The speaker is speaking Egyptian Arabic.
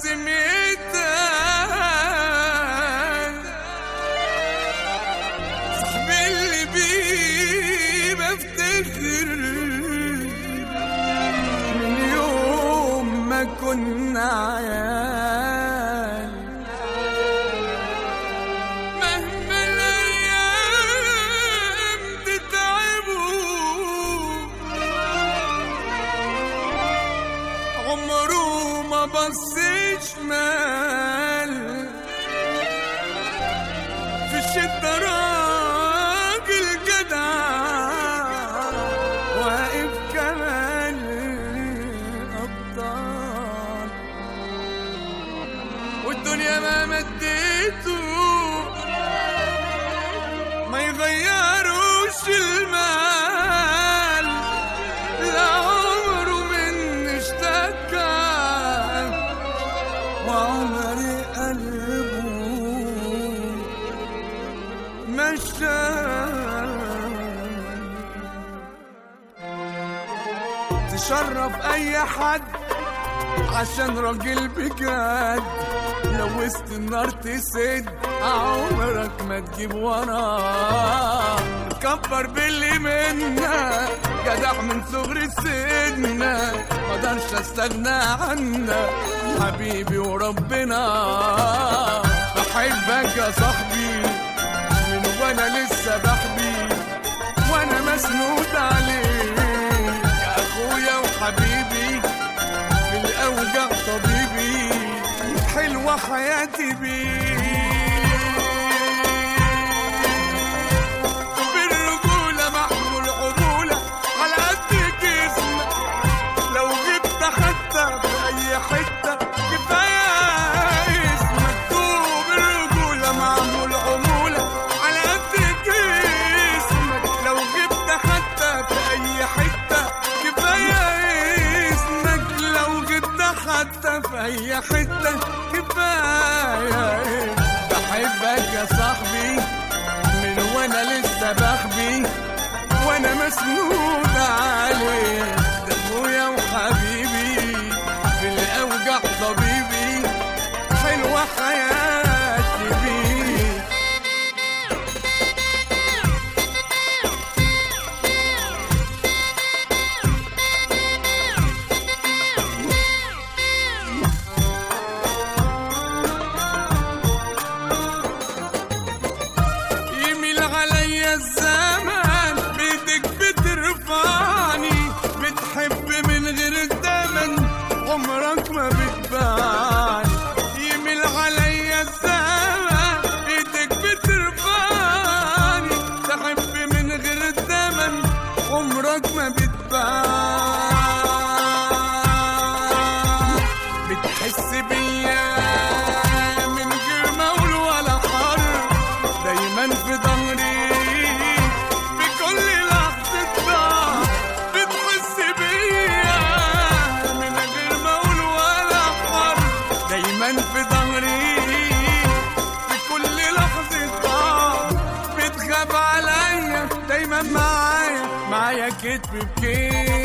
بسميتك صاحبي اللي بيه بفتخر من يوم ما كنا عيال مهما الايام تتعبوا عمره ما بص شمال في الشدة راجل جدع واقف كمان أبطال والدنيا ما مديته ما يغيروش المال لا عمره من اشتكى وعمر قلبه مشى تشرف اي حد عشان راجل بجد لو وسط النار تسد عمرك ما تجيب وراه كبر باللي منا جدع من صغر سننا مقدرش استغنى عنك حبيبي وربنا بحبك يا صاحبي من وانا لسه بحبي وانا مسنود عليك يا اخويا وحبيبي في الاوجع طبيبي حلوه حياتي بيك بالرجوله محمول عموله على قد جسمك لو جبت حتى في اي حته كفايه اسمك دوب الرجوله معمول عموله على قد جسمك لو جبت حتى في اي حته كفايه اسمك لو جبت حتى في اي حته كفايه بحبك يا صاحبي من وانا لسه بخبي وانا مسنود عليك ده اخويا وحبيبي في الاوجع طبيبي حلوه حياتي بيك يميل عليا الزمان بيدك بترفعني بتحب من غير الزمن عمرك ما بتبعني يميل عليا الزمان بيدك بترفعني تحب من غير الزمن عمرك ما بتبعني بتحس بيا من غير مول ولا حر دايما في ظهري بكل لحظة ضعف بتحس بيا من غير مول ولا حر دايما في ظهري بكل لحظة ضعف بتخاف عليا دايما معايا معايا كتف بكتف